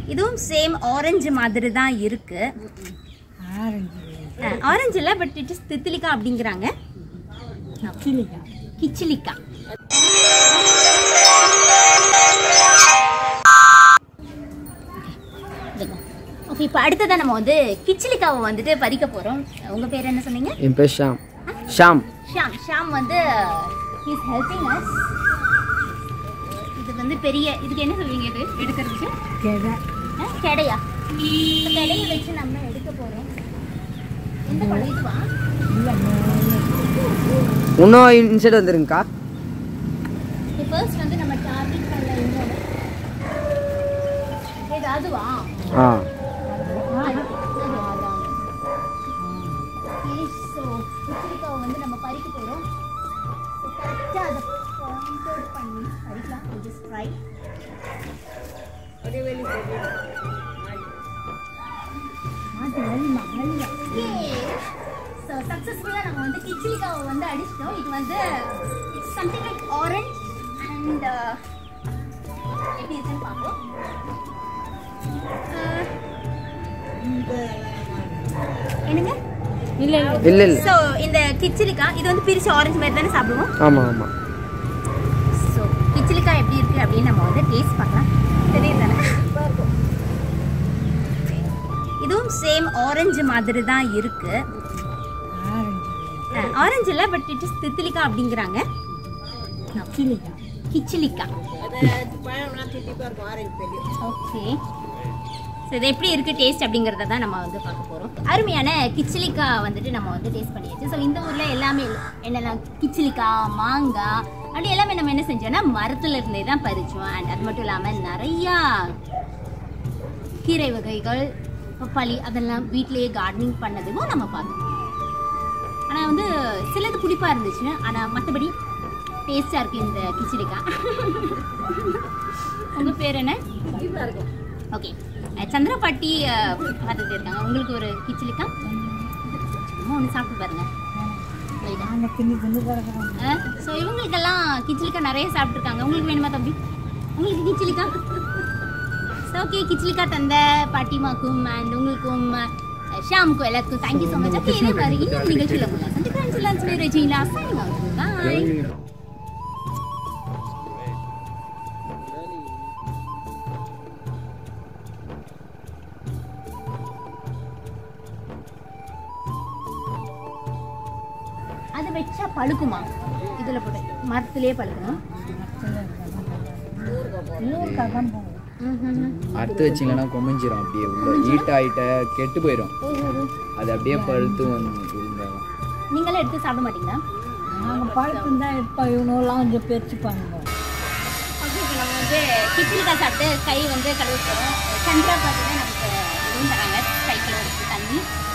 இதுவும் same orange மாதிரி தான் இருக்கு ஆரஞ்சு ஆரஞ்சு இல்லை பட் இட் இஸ் தித்திலிக்கா அப்படிங்கிறாங்க கிளிக்கா கிச்சிலிக்கா ஓகே இப்போ அடுத்ததான் நம்ம வந்து கிச்சிலிக்காவை வந்துட்டு பறிக்க போகிறோம் உங்கள் பேர் என்ன சொன்னீங்க என் பேர் ஷாம் ஷாம் ஷாம் ஷாம் வந்து இஸ் ஹெல்பிங் அஸ் இது வந்து பெரிய இதுக்கு என்ன சொல்வீங்க இது எடுக்கிறதுக்கு கெடை ஆ, கெடையா இப்போ கெடையை வச்சு நம்ம எடுக்க போகிறோம் எந்த பழம் இதுவா இல்லை இன்னும் இன்சைட் வந்துருங்கக்கா ஃபர்ஸ்ட் வந்து நம்ம டார்கெட் பண்ணல இன்னொன்று இது அதுவா ஆ ஸோ கத்திரிக்காவை வந்து நம்ம பறிக்க போகிறோம் கரெக்டாக அதை பாயிண்ட் அவுட் பண்ணி பறிக்கலாம் ஜஸ்ட் ட்ரை ஸோ சக்ஸஸ்ஃபுல்லாக நம்ம வந்து கிச்சிலிக்காவை வந்து அடிச்சிட்டோம் இது வந்து it's something like orange and எப்படி இருக்குன்னு பார்ப்போம் அஹ், என்னங்க இல்லை இல்லை இல்லை ஸோ இந்த கிச்சிலிக்காய் இது வந்து பிரிச்சு ஆரஞ்சு மாதிரி தானே சாப்பிடுவோம் ஆமாம் ஆமாம் ஸோ கிச்சிலிக்காய் எப்படி இருக்கு அப்படின்னு நம்ம வந்து டேஸ்ட் பார்க்கலாம் தெரியுது தானே இதுவும் சேம் ஆரஞ்சு மாதிரி தான் இருக்கு ஆரஞ்சு ஆரஞ்சு இல்லை பட் இட் இஸ் தித்திலிக்கா அப்படிங்கிறாங்க கிளிக்கா கிச்சிலிக்கா ஓகே ஸோ இது எப்படி இருக்கு டேஸ்ட் அப்படிங்கிறத தான் நம்ம வந்து பார்க்க போகிறோம் அருமையான கிச்சிலிக்கா வந்துட்டு நம்ம வந்து டேஸ்ட் பண்ணியாச்சு ஸோ இந்த ஊரில் எல்லாமே என்னெல்லாம் கிச்சிலிக்கா மாங்காய் அப்படி எல்லாமே நம்ம என்ன செஞ்சோம்னா மரத்துல இருந்தே தான் பறிச்சோம் அண்ட் அது மட்டும் இல்லாமல் நிறையா கீரை வகைகள் பப்பாளி அதெல்லாம் வீட்டிலேயே கார்டனிங் பண்ணதும் நம்ம பார்த்தோம் ஆனால் வந்து சிலது புளிப்பாக இருந்துச்சு ஆனால் மற்றபடி டேஸ்டாக இருக்குது இந்த கிச்சிலிக்கா உங்கள் பேர் என்ன ஓகே சந்திரபாட்டி அஹ், பார்த்துட்டு இருக்காங்க உங்களுக்கு ஒரு கிச்சிலிக்கா சும்மா ஒன்று சாப்பிட்டு பாருங்க நாங்கள் தின்னு தின்னு கிடக்குறோம் ஸோ இவங்களுக்கெல்லாம் கிச்சிலிக்கா நிறைய சாப்பிட்ருக்காங்க உங்களுக்கு வேணுமா தம்பி உங்களுக்கு கிச்சிலிக்கா ஸோ ஓகே கிச்சிலிக்கா தந்த பாட்டிமாக்கும் அண்ட் உங்களுக்கும் அஹ், ஷாமுக்கும் எல்லாத்துக்கும் தேங்க்யூ ஸோ மச் ஓகே இதே மாதிரி இன்னொரு நிகழ்ச்சியில் உங்களை சந்திக்கிறேன் லஞ்ச் ரஜினா பாய் அது வச்சா பழுக்குமா இதில் போட்டு மரத்துலேயே பழுக்கணும் ஊருக்காக தான் போவோம் அறுத்து வச்சிங்கன்னா கொமிஞ்சிரும் அப்படியே உள்ள ஹீட் ஆகிட்ட கெட்டு போயிடும் அது அப்படியே பழுத்து வந்து இருந்தாலும் நீங்களே எடுத்து சாப்பிட மாட்டீங்களா நாங்கள் பழத்துந்தா இப்போ இவனெல்லாம் கொஞ்சம் பிரிச்சு பண்ணுவோம் ஓகே இப்போ நம்ம வந்து கிச்சிலிக்காய் சாப்பிட்டு கை வந்து கழுவ போகிறோம் சந்திரா பார்த்து தான் நமக்கு இதுவும் தராங்க கைக்குள்ள ஒரு தண்ணி